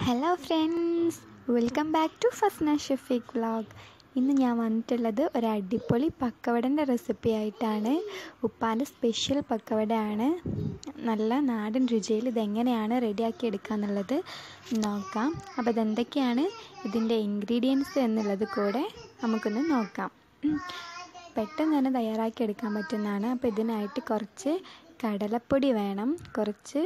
hello friends welcome back to Fasna Shafeeq vlog ഇന്ന് ഞാൻ വന്നിട്ടുള്ളത് ഒരു അടിപൊളി പക്കവടൻ്റെ റെസിപ്പി ആയിട്ടാണ് ഉപ്പാൻ്റെ സ്പെഷ്യൽ പക്കവടയാണ് നല്ല നാടൻ രുചിയിൽ ഇതെങ്ങനെയാണ് റെഡിയാക്കി എടുക്കുക എന്നുള്ളത് നോക്കാം അപ്പോൾ ഇതെന്തൊക്കെയാണ് ഇതിൻ്റെ ഇൻഗ്രീഡിയൻസ് എന്നുള്ളത് കൂടെ നമുക്കൊന്ന് നോക്കാം പെട്ടെന്ന് തന്നെ തയ്യാറാക്കി എടുക്കാൻ പറ്റുന്നതാണ് അപ്പോൾ ഇതിനായിട്ട് കുറച്ച് കടലപ്പൊടി വേണം കുറച്ച്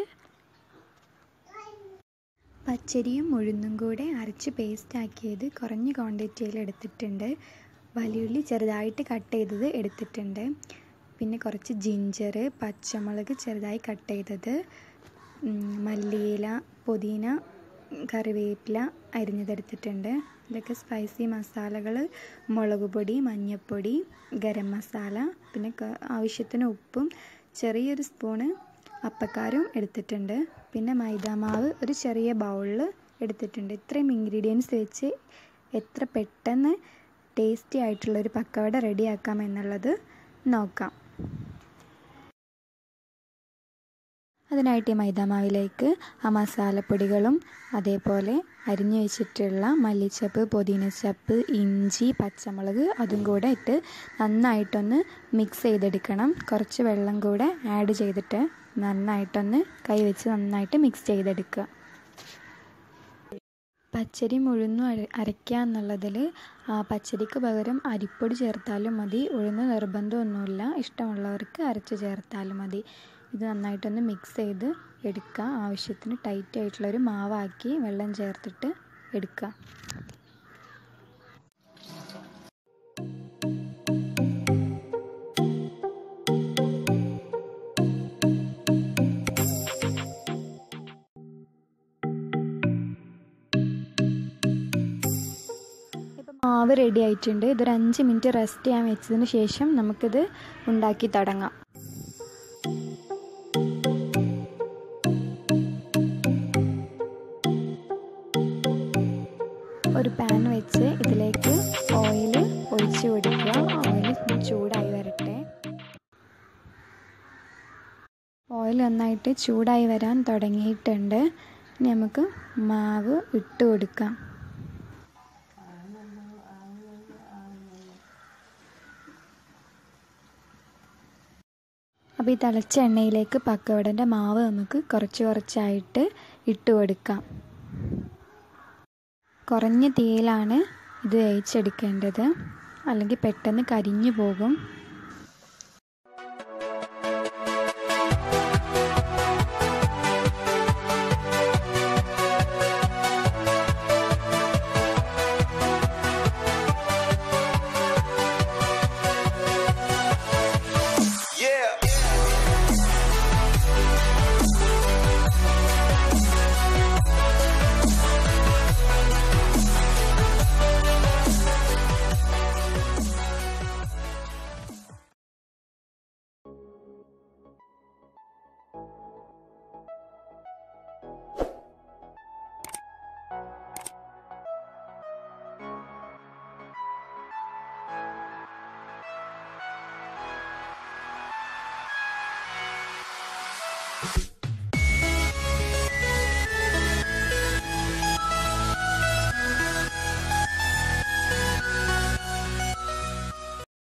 പച്ചരിയും ഉഴുന്നും കൂടെ അരച്ച് പേസ്റ്റ് ആക്കിയത് കുറഞ്ഞ ക്വാണ്ടിറ്റിയിൽ എടുത്തിട്ടുണ്ട് വലിയുള്ളി ചെറുതായിട്ട് കട്ട് ചെയ്തത് എടുത്തിട്ടുണ്ട് പിന്നെ കുറച്ച് ജിഞ്ചർ പച്ചമുളക് ചെറുതായി കട്ട് ചെയ്തത് മല്ലിയില പുതിന കറിവേപ്പില അരിഞ്ഞതെടുത്തിട്ടുണ്ട് ഇതൊക്കെ സ്പൈസി മസാലകൾ മുളക് പൊടി മഞ്ഞൾപ്പൊടി ഗരം മസാല പിന്നെ ആവശ്യത്തിന് ഉപ്പും ചെറിയൊരു സ്പൂണ് അപ്പക്കാരും എടുത്തിട്ടുണ്ട് പിന്നെ മൈദാമാവ് ഒരു ചെറിയ ബൗളിൽ എടുത്തിട്ടുണ്ട് ഇത്രയും ഇൻഗ്രീഡിയൻസ് വെച്ച് എത്ര പെട്ടെന്ന് ടേസ്റ്റി ആയിട്ടുള്ളൊരു പക്കവട റെഡിയാക്കാം എന്നുള്ളത് നോക്കാം അതിനായിട്ട് ഈ മൈദാമാവിലേക്ക് ആ മസാലപ്പൊടികളും അതേപോലെ അരിഞ്ഞു വെച്ചിട്ടുള്ള മല്ലിച്ചപ്പ് പുതിനച്ചപ്പ് ഇഞ്ചി പച്ചമുളക് അതും കൂടെ ഇട്ട് നന്നായിട്ടൊന്ന് മിക്സ് ചെയ്തെടുക്കണം കുറച്ച് വെള്ളം കൂടെ ആഡ് ചെയ്തിട്ട് നന്നായിട്ടൊന്ന് കൈ വെച്ച് നന്നായിട്ട് മിക്സ് ചെയ്തെടുക്കുക പച്ചരി മുഴുന്നും അരയ്ക്കുക എന്നുള്ളതിൽ പച്ചരിക്ക് പകരം അരിപ്പൊടി ചേർത്താലും മതി ഉഴുന്ന് നിർബന്ധമൊന്നുമില്ല ഇഷ്ടമുള്ളവർക്ക് അരച്ച് ചേർത്താലും മതി ഇത് നന്നായിട്ടൊന്ന് മിക്സ് ചെയ്ത് എടുക്കുക ആവശ്യത്തിന് ടൈറ്റ് ആയിട്ടുള്ളൊരു മാവാക്കി വെള്ളം ചേർത്തിട്ട് എടുക്കുക ഇപ്പം മാവ് റെഡി ആയിട്ടുണ്ട് ഇതൊരു അഞ്ച് മിനിറ്റ് റെസ്റ്റ് ചെയ്യാൻ വെച്ചതിന് ശേഷം നമുക്കിത് ഉണ്ടാക്കി തുടങ്ങാം ഒരു പാൻ വെച്ച് ഇതിലേക്ക് ഓയിൽ ഒഴിച്ച് കൊടുക്കുക ഓയിൽ ചൂടായി വരട്ടെ ഓയിൽ നന്നായിട്ട് ചൂടായി വരാൻ തുടങ്ങിയിട്ടുണ്ട് ഇനി നമുക്ക് മാവ് ഇട്ട് കൊടുക്കാം അപ്പോൾ ഈ തിളച്ച എണ്ണയിലേക്ക് പക്കവടൻ്റെ മാവ് നമുക്ക് കുറച്ച് കുറച്ചായിട്ട് ഇട്ട് കൊടുക്കാം കുറഞ്ഞ തീയിലാണ് ഇത് വേവിച്ചെടുക്കേണ്ടത് അല്ലെങ്കിൽ പെട്ടെന്ന് കരിഞ്ഞു പോകും